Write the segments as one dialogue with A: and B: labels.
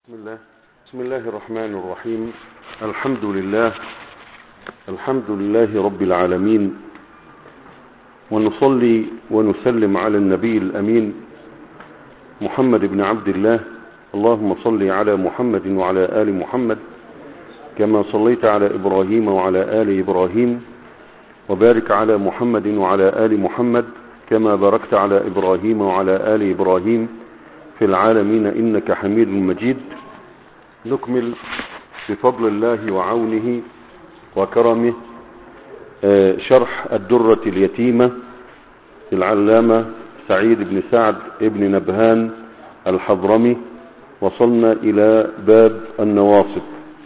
A: بسم الله بسم الله الرحمن الرحيم الحمد لله الحمد لله رب العالمين ونصلي ونسلم على النبي الأمين محمد بن عبد الله اللهم صل على محمد وعلى آل محمد كما صليت على إبراهيم وعلى آل إبراهيم وبارك على محمد وعلى آل محمد كما باركت على إبراهيم وعلى آل إبراهيم في العالمين إنك حميد مجيد نكمل بفضل الله وعونه وكرمه شرح الدرة اليتيمة العلامة سعيد بن سعد بن نبهان الحضرمي وصلنا إلى باب النواصب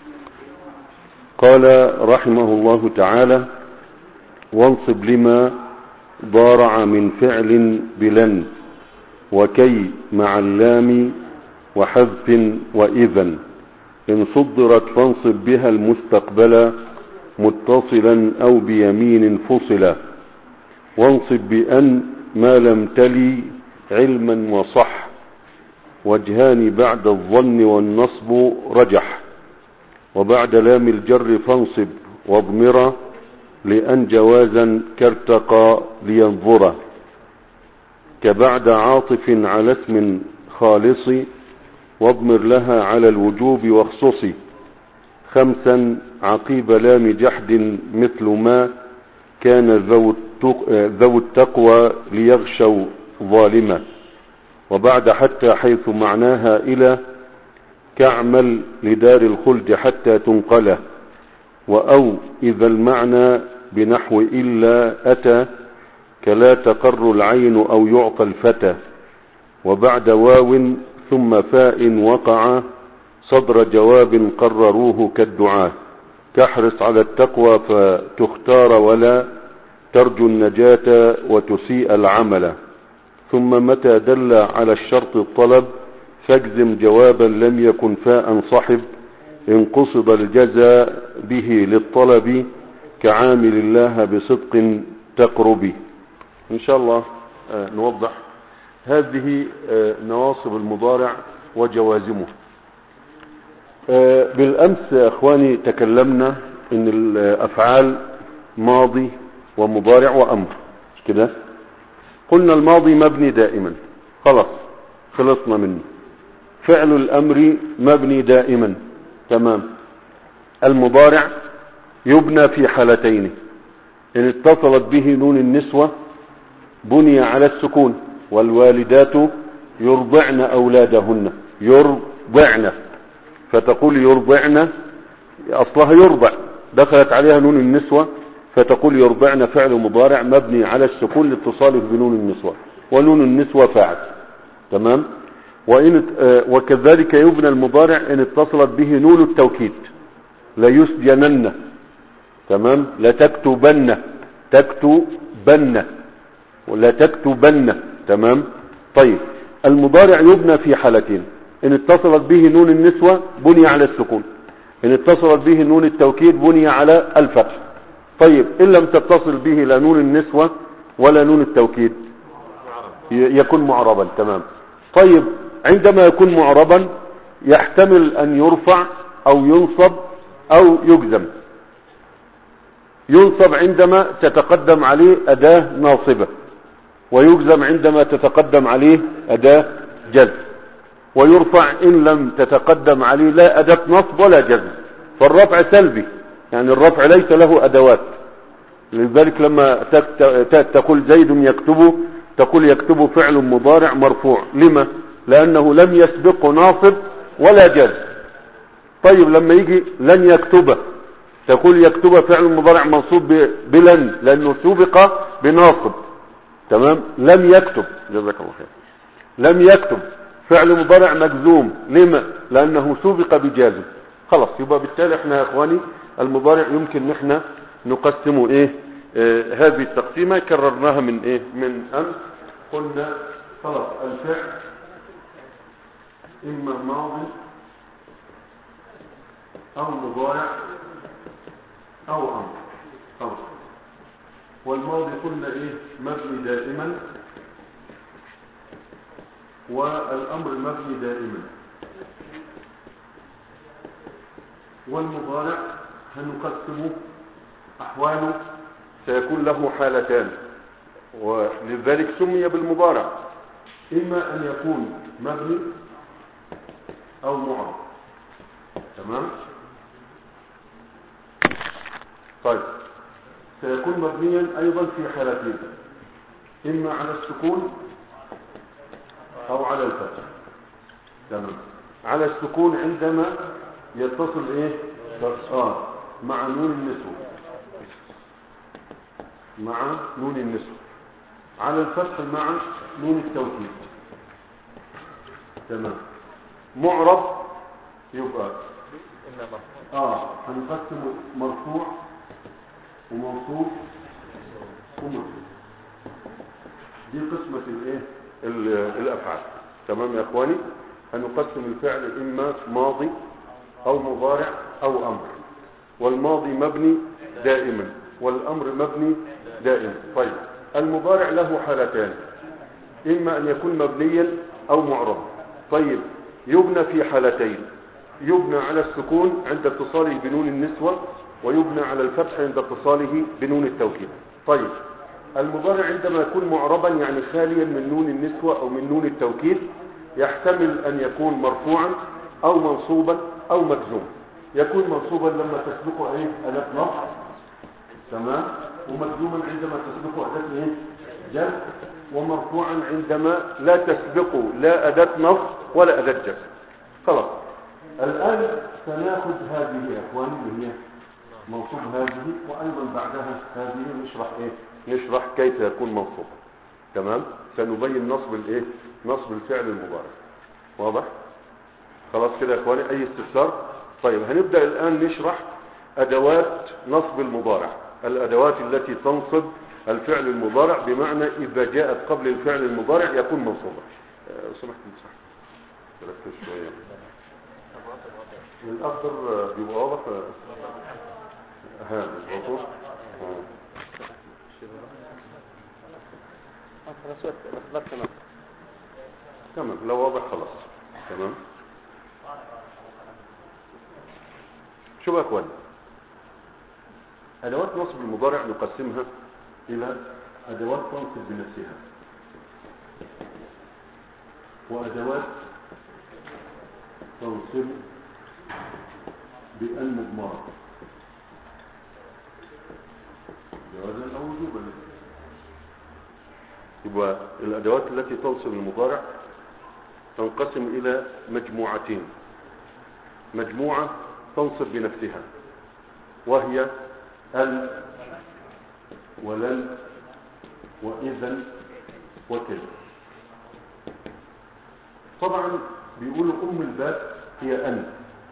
A: قال رحمه الله تعالى وانصب لما ضارع من فعل بلن وكي مع اللام وحذف وإذا إن صدرت فانصب بها المستقبل متصلا أو بيمين فصلا وانصب بأن ما لم تلي علما وصح وجهان بعد الظن والنصب رجح وبعد لام الجر فانصب واضمرا لأن جوازا كارتقى لينظر كبعد عاطف على اسم خالص واضمر لها على الوجوب واخصص خمسا عقيب لام جحد مثل ما كان ذو التقوى ليغشوا ظالمة وبعد حتى حيث معناها إلى كعمل لدار الخلد حتى تنقله وأو إذا المعنى بنحو إلا أتى كلا تقر العين أو يعطى الفتى وبعد واو ثم فاء وقع صدر جواب قرروه كالدعاء تحرص على التقوى فتختار ولا ترجو النجاة وتسيء العمل ثم متى دل على الشرط الطلب فاجزم جوابا لم يكن فاء صحب إن قصد الجزاء به للطلب كعامل الله بصدق تقرب إن شاء الله نوضح هذه نواصب المضارع وجوازمه بالأمس يا أخواني تكلمنا إن الأفعال ماضي ومضارع وأمر مش كده قلنا الماضي مبني دائما خلاص خلصنا منه فعل الأمر مبني دائما تمام المضارع يبنى في حالتين إن اتصلت به نون النسوة بني على السكون والوالدات يرضعن أولادهن يرضعن فتقول يرضعن أصلها يرضع دخلت عليها نون النسوة فتقول يرضعن فعل مضارع مبني على السكون لاتصاله بنون النسوة ونون النسوة فاعل تمام وإن وكذلك يبنى المضارع إن اتصلت به نون التوكيد ليسجنن تمام لتكتبن تكتبن ولا تكتبن تمام طيب المضارع يبنى في حالتين ان اتصلت به نون النسوة بني على السكون ان اتصلت به نون التوكيد بني على الفتح طيب ان لم تتصل به لا نون النسوة ولا نون التوكيد يكون معربا تمام طيب عندما يكون معربا يحتمل ان يرفع او ينصب او يجزم ينصب عندما تتقدم عليه اداة ناصبة ويجزم عندما تتقدم عليه اداة جزم ويرفع ان لم تتقدم عليه لا اداة نصب ولا جزم فالرفع سلبي يعني الرفع ليس له ادوات لذلك لما تقول زيد يكتب تقول يكتب فعل مضارع مرفوع لما لانه لم يسبقه ناصب ولا جزم طيب لما يجي لن يكتب تقول يكتب فعل مضارع منصوب بلن لانه سبق بناصب تمام لم يكتب جزاك الله خير لم يكتب فعل مضارع مجزوم لما لانه سبق بجازم خلاص يبقى بالتالي احنا يا اخواني المضارع يمكن نحن نقسمه ايه اه هذه التقسيمة كررناها من ايه من امس قلنا خلاص الفعل اما ماضي او مضارع او امر خلاص والماضي قلنا ايه مبني دائما والامر مبني دائما والمضارع هنقسم أحواله سيكون له حالتان ولذلك سمي بالمضارع إما أن يكون مبني أو معرض تمام طيب سيكون مبنيا أيضا في حالتين إما على السكون أو على الفتح تمام على السكون عندما يتصل إيه آه مع نون النسوة مع نون النسوة على الفتح مع نون التوكيد تمام معرب يبقى اه هنقسم مرفوع وموصوف ومرفوع دي قسمة الايه ال- الافعال تمام يا اخواني هنقسم الفعل اما ماضي او مضارع او امر والماضي مبني دائما والامر مبني دائما طيب المضارع له حالتان اما ان يكون مبنيا او معربا طيب يبنى في حالتين يبنى على السكون عند اتصاله بنون النسوة ويبنى على الفتح عند اتصاله بنون التوكيد طيب المضارع عندما يكون معربا يعني خاليا من نون النسوة او من نون التوكيد يحتمل ان يكون مرفوعا او منصوبا او مجزوم يكون منصوبا لما تسبقه ايه أداة نصب تمام ومجزوما عندما تسبقه أداة ايه جر ومرفوعا عندما لا تسبقه لا أداة نصب ولا أداة جر خلاص الآن سناخذ هذه يا اخواني اللي هي منصوب هذه وايضا بعدها هذه نشرح ايه نشرح كيف يكون منصوبا تمام سنبين نصب الايه نصب الفعل المضارع واضح خلاص كده يا اخواني اي استفسار طيب هنبدا الان نشرح ادوات نصب المضارع الادوات التي تنصب الفعل المضارع بمعنى اذا جاءت قبل الفعل المضارع يكون منصوبا أه، سمحت صح ركز شويه الافضل بيبقى واضح هذا الوضوح تمام لو واضح خلاص تمام شو بقى يا اخوان ادوات نصب المضارع نقسمها الى ادوات تنصب بنفسها وادوات تنصب بالمضمرة جوازا او وجوبا يبقى الادوات التي تنصب المضارع تنقسم الى مجموعتين مجموعة تنصب بنفسها وهي ال ولن واذا وكذا طبعا بيقولوا ام الباب هي ان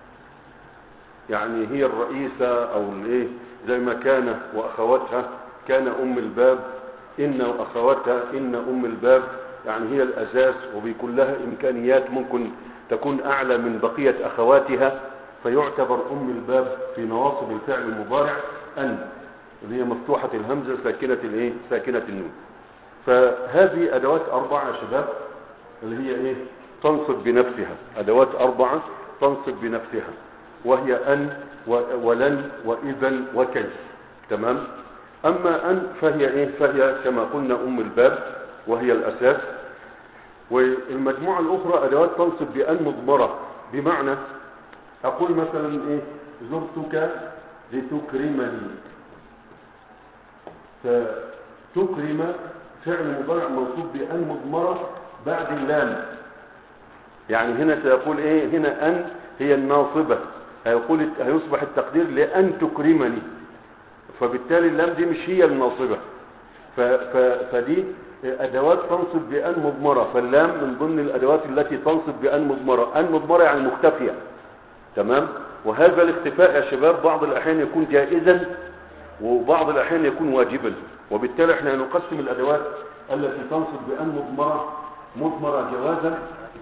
A: يعني هي الرئيسة او الايه زي ما كان واخواتها كان ام الباب ان واخواتها ان ام الباب يعني هي الاساس وبيكون لها امكانيات ممكن تكون اعلى من بقية اخواتها فيعتبر ام الباب في نواصب الفعل المضارع ان اللي هي مفتوحة الهمزة ساكنة الايه ساكنة النون فهذه ادوات اربعة يا شباب اللي هي ايه تنصب بنفسها ادوات اربعة تنصب بنفسها وهي ان و- ولن واذا وكيف تمام اما ان فهي ايه فهي كما قلنا ام الباب وهي الاساس والمجموعة الاخرى ادوات تنصب بان مضمرة بمعنى اقول مثلا ايه زرتك لتكرمني فتكرم فعل مضارع منصوب بان مضمرة بعد اللام يعني هنا سيقول ايه هنا ان هي الناصبة هيقول هيصبح التقدير لان تكرمني فبالتالي اللام دي مش هي الناصبة ف ف فدي ادوات تنصب بان مضمرة فاللام من ضمن الادوات التي تنصب بان مضمرة ان مضمرة يعني مختفية تمام وهذا الاختفاء يا شباب بعض الاحيان يكون جائزا وبعض الاحيان يكون واجبا وبالتالي احنا نقسم الادوات التي تنصب بان مضمرة مضمرة جوازا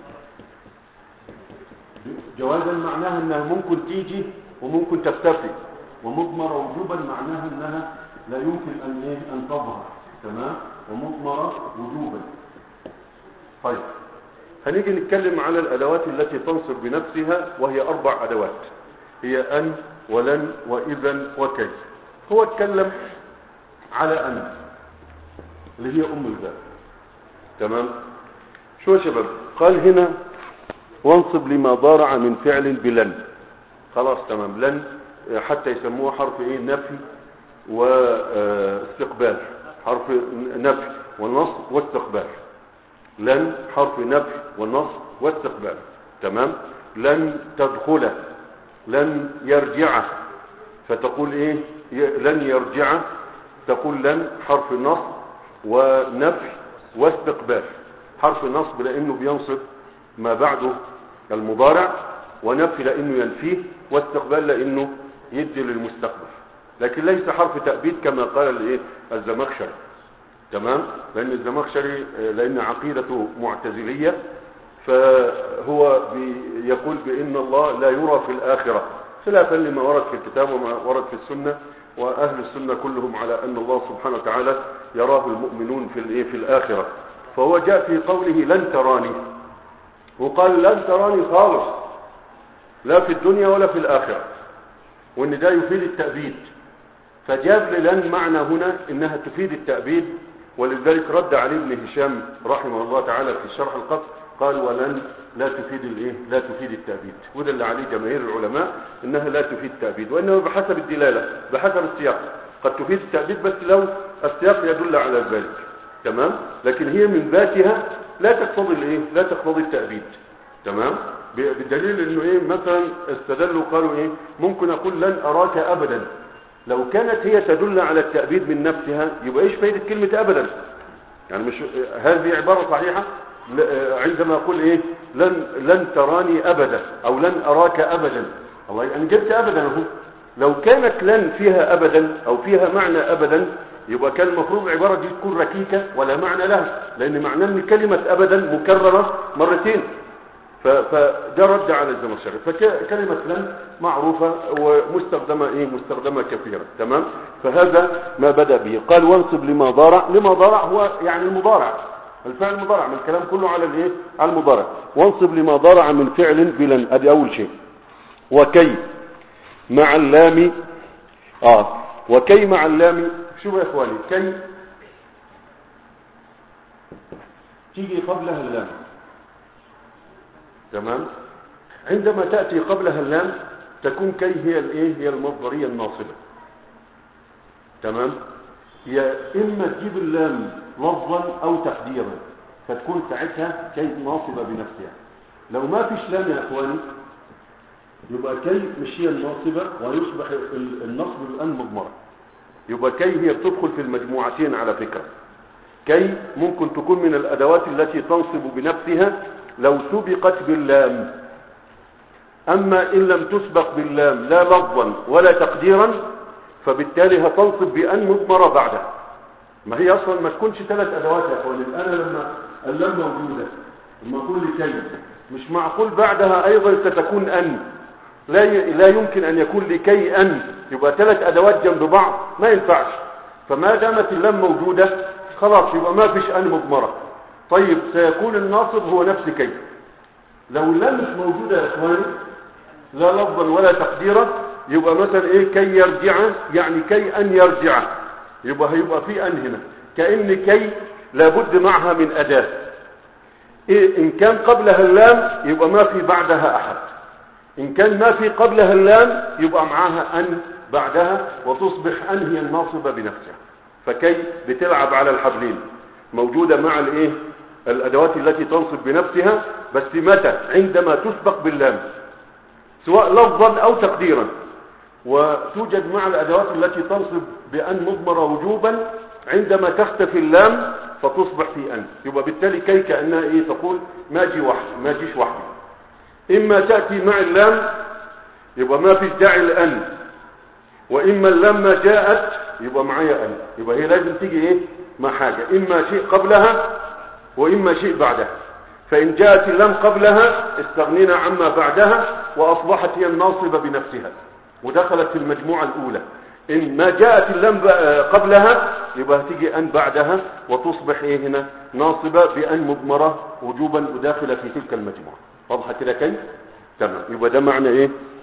A: جوازا معناها انها ممكن تيجي وممكن تختفي ومضمرة وجوبا معناها انها لا يمكن ان ايه ان تظهر تمام ومضمرة وجوبا طيب هنيجي نتكلم على الادوات التي تنصب بنفسها وهي اربع ادوات هي أن ولن وإذا وكيف هو اتكلم على أن اللي هي أم الباب تمام شو يا شباب قال هنا وانصب لما ضارع من فعل بلن خلاص تمام لن حتى يسموه حرف ايه نفي واستقبال حرف نفي والنصب واستقبال لن حرف نفي والنصب واستقبال تمام لن تدخل لن يرجع فتقول ايه ي- لن يرجع تقول لن حرف نصب ونفي واستقبال حرف النصب لانه بينصب ما بعده المضارع ونفي لانه ينفيه واستقبال لانه يدي للمستقبل لكن ليس حرف تأبيد كما قال الايه الزمخشري تمام لان الزمخشري آه، لان عقيدته معتزلية فهو بي- يقول بان الله لا يرى في الاخرة خلافا لما ورد في الكتاب وما ورد في السنة واهل السنة كلهم على ان الله سبحانه وتعالى يراه المؤمنون في الايه في الاخرة فهو جاء في قوله لن تراني وقال لن تراني خالص لا في الدنيا ولا في الاخرة وان ده يفيد التأبيد فجاب للن معنى هنا انها تفيد التأبيد ولذلك رد عليه ابن هشام رحمه الله تعالى في شرح القصر قال ولن لا تفيد الايه لا تفيد التأبيد وده اللي عليه جماهير العلماء انها لا تفيد التأبيد وانه بحسب الدلالة بحسب السياق قد تفيد التأبيد بس لو السياق يدل على ذلك تمام لكن هي من ذاتها لا تقتضي الايه لا تقتضي التأبيد تمام ب- بدليل انه ايه مثلا استدلوا قالوا ايه ممكن اقول لن اراك ابدا لو كانت هي تدل على التأبيد من نفسها يبقى ايش فايدة كلمة ابدا يعني مش هذه عبارة صحيحة ل- عندما اقول ايه لن لن تراني ابدا او لن اراك ابدا الله يعني جبت ابدا اهو لو كانت لن فيها ابدا او فيها معنى ابدا يبقى كان المفروض العبارة دي تكون ركيكة ولا معنى لها لان معناه ان كلمة ابدا مكررة مرتين ف- فده رد على الزمخشري فكلمة لن معروفة ومستخدمة ايه مستخدمة كثيرا تمام فهذا ما بدأ به قال وانصب لما ضارع لما ضارع هو يعني المضارع الفعل المضارع من الكلام كله على الايه على المضارع وانصب لما ضارع من فعل بلن ادي اول شيء وكي مع اللام اه وكي مع اللام شوفوا يا اخواني كي تيجي قبلها اللام تمام عندما تأتي قبلها اللام تكون كي هي الايه هي المصدرية الناصبة تمام هي اما تجيب اللام لفظا او تقديرا فتكون ساعتها كي ناصبة بنفسها لو ما فيش لام يا اخواني يبقى كي مش هي الناصبة ويصبح ال- النصب الان مضمرة يبقى كي هي بتدخل في المجموعتين على فكرة كي ممكن تكون من الأدوات التي تنصب بنفسها لو سبقت باللام أما إن لم تسبق باللام لا لفظا ولا تقديرا فبالتالي هتنصب بأن مضمرة بعدها ما هي أصلا ما تكونش ثلاث أدوات يا أخواني أنا لما اللام موجودة لما أقول لكي مش معقول بعدها أيضا ستكون أن لا ي... لا يمكن أن يكون لكي أن يبقى ثلاث أدوات جنب بعض ما ينفعش فما دامت اللام موجودة خلاص يبقى ما فيش أن مضمرة طيب سيكون الناصب هو نفس كي لو اللام مش موجودة يا إخواني لا لفظا ولا تقديرا يبقى مثلا ايه كي يرجع يعني كي ان يرجع يبقى هيبقى في ان هنا كأن كي لابد معها من أداة إيه إن كان قبلها اللام يبقى ما في بعدها أحد إن كان ما في قبلها اللام يبقى معاها أن بعدها وتصبح أن هي الناصبة بنفسها فكي بتلعب على الحبلين موجودة مع الإيه الأدوات التي تنصب بنفسها بس متى عندما تسبق باللام سواء لفظا أو تقديرا وتوجد مع الأدوات التي تنصب بأن مضمرة وجوبا عندما تختفي اللام فتصبح في أن يبقى بالتالي كي كأنها إيه تقول ما جي وحدي ما جيش وحدي إما تأتي مع اللام يبقى ما فيش داعي لأن وإما اللام ما جاءت يبقى معايا أن يبقى هي لازم تيجي إيه مع حاجة إما شيء قبلها وإما شيء بعدها فإن جاءت اللام قبلها استغنينا عما بعدها وأصبحت هي الناصبة بنفسها ودخلت في المجموعة الأولى إن ما جاءت اللام قبلها يبقى تيجي أن بعدها وتصبح إيه هنا ناصبة بأن مضمرة وجوبا وداخلة في تلك المجموعة واضحة كده كيف؟ تمام يبقى ده معنى إيه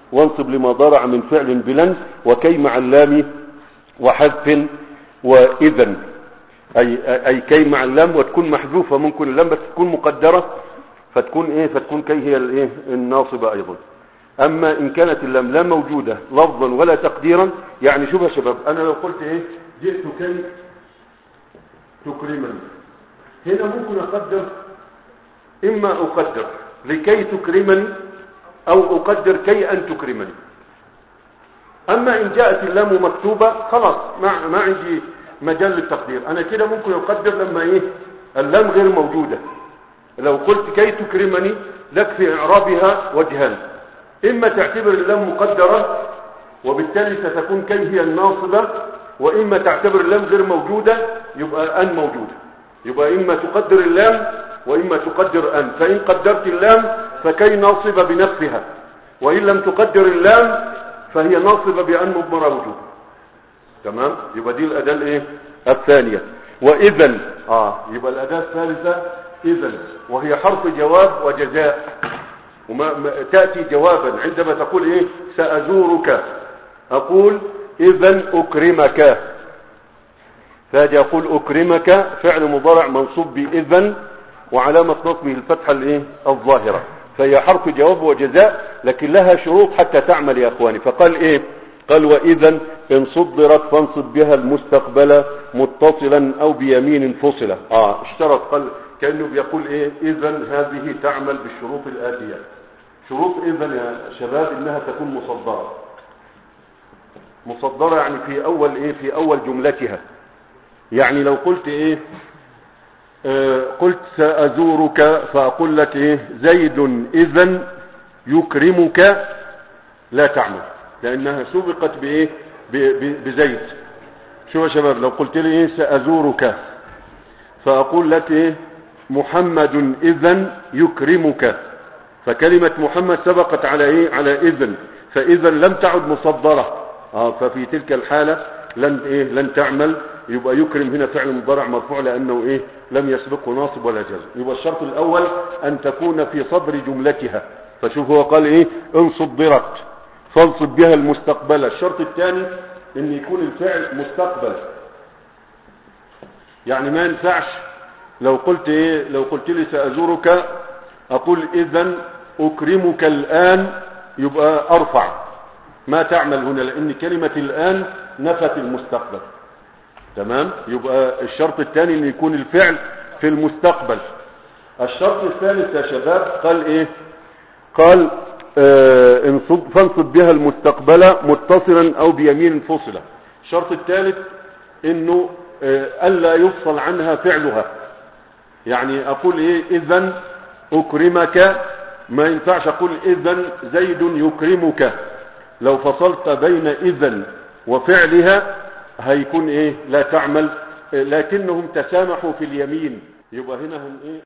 A: وانصب لما ضرع من فعل بلن وكي مع اللام وحذف وإذا أي, أي كي مع اللام وتكون محذوفة ممكن اللام بس تكون مقدرة فتكون ايه فتكون كي هي الايه الناصبة ايضا اما ان كانت اللام لا موجودة لفظا ولا تقديرا يعني شوف يا شباب انا لو قلت ايه جئت كي تكرمني هنا ممكن اقدر اما اقدر لكي تكرمني او اقدر كي ان تكرمني اما ان جاءت اللام مكتوبة خلاص ما, ما عندي مجال للتقدير انا كده ممكن اقدر لما ايه اللام غير موجودة لو قلت كي تكرمني لك في اعرابها وجهان اما تعتبر اللام مقدرة وبالتالي ستكون كي هي الناصبة واما تعتبر اللام غير موجودة يبقى ان موجودة يبقى اما تقدر اللام واما تقدر ان فان قدرت اللام فكي ناصبة بنفسها وان لم تقدر اللام فهي ناصبة بان مضمرة وجود تمام يبقى دي الاداة الايه الثانية واذا اه يبقى الاداة الثالثة اذا وهي حرف جواب وجزاء وما ما تأتي جوابا عندما تقول ايه سأزورك اقول اذا اكرمك فاجي اقول اكرمك فعل مضارع منصوب باذا وعلامة نصبه الفتحة الايه الظاهرة فهي حرف جواب وجزاء لكن لها شروط حتى تعمل يا اخواني فقال ايه قال واذا ان صدرت فانصب بها المستقبل متصلا او بيمين فصلة اه اشترط قال كأنه بيقول ايه اذا هذه تعمل بالشروط الآتية شروط اذا يا شباب انها تكون مصدرة مصدرة يعني في اول ايه في اول جملتها يعني لو قلت ايه آه قلت سأزورك فأقول لك ايه زيد اذا يكرمك لا تعمل لانها سبقت بايه بزيد شوف يا شباب لو قلت لي ايه سأزورك فأقول لك ايه محمد اذا يكرمك فكلمة محمد سبقت على ايه على اذن فاذا لم تعد مصدرة اه ففي تلك الحالة لن ايه لن تعمل يبقى يكرم هنا فعل مضارع مرفوع لانه ايه لم يسبقه ناصب ولا جزم يبقى الشرط الاول ان تكون في صدر جملتها فشوف هو قال ايه ان صدرت فانصب بها المستقبل الشرط الثاني ان يكون الفعل مستقبل يعني ما ينفعش لو قلت ايه لو قلت لي سأزورك اقول اذا اكرمك الان يبقى ارفع ما تعمل هنا لان كلمة الان نفت المستقبل تمام يبقى الشرط الثاني ان يكون الفعل في المستقبل الشرط الثالث يا شباب قال ايه قال آه انصب فانصب بها المستقبل متصلا او بيمين فصلة الشرط الثالث انه آه الا يفصل عنها فعلها يعني اقول ايه اذا اكرمك ما ينفعش اقول اذا زيد يكرمك لو فصلت بين اذا وفعلها هيكون ايه لا تعمل لكنهم تسامحوا في اليمين يبقى هنا هم ايه